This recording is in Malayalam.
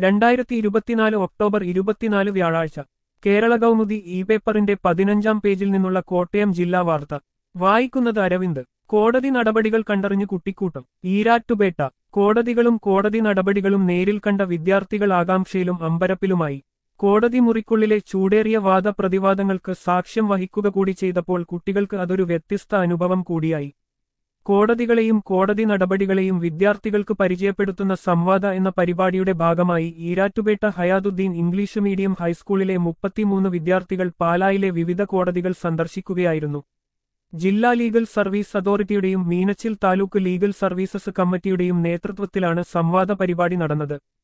രണ്ടായിരത്തി ഇരുപത്തിനാല് ഒക്ടോബർ ഇരുപത്തിനാല് വ്യാഴാഴ്ച കേരള കൗമുദി ഇ പേപ്പറിന്റെ പതിനഞ്ചാം പേജിൽ നിന്നുള്ള കോട്ടയം ജില്ലാ വാർത്ത വായിക്കുന്നത് അരവിന്ദ് കോടതി നടപടികൾ കണ്ടറിഞ്ഞു കുട്ടിക്കൂട്ടം ഈരാറ്റുപേട്ട കോടതികളും കോടതി നടപടികളും നേരിൽ കണ്ട വിദ്യാർത്ഥികൾ ആകാംക്ഷയിലും അമ്പരപ്പിലുമായി കോടതി മുറിക്കുള്ളിലെ ചൂടേറിയ വാദപ്രതിവാദങ്ങൾക്ക് സാക്ഷ്യം വഹിക്കുക കൂടി ചെയ്തപ്പോൾ കുട്ടികൾക്ക് അതൊരു വ്യത്യസ്ത അനുഭവം കൂടിയായി കോടതികളെയും കോടതി നടപടികളെയും വിദ്യാർത്ഥികൾക്ക് പരിചയപ്പെടുത്തുന്ന സംവാദ എന്ന പരിപാടിയുടെ ഭാഗമായി ഈരാറ്റുപേട്ട ഹയാദുദ്ദീൻ ഇംഗ്ലീഷ് മീഡിയം ഹൈസ്കൂളിലെ മുപ്പത്തിമൂന്ന് വിദ്യാർത്ഥികൾ പാലായിലെ വിവിധ കോടതികൾ സന്ദർശിക്കുകയായിരുന്നു ജില്ലാ ലീഗൽ സർവീസ് അതോറിറ്റിയുടെയും മീനച്ചിൽ താലൂക്ക് ലീഗൽ സർവീസസ് കമ്മിറ്റിയുടെയും നേതൃത്വത്തിലാണ് സംവാദ പരിപാടി നടന്നത്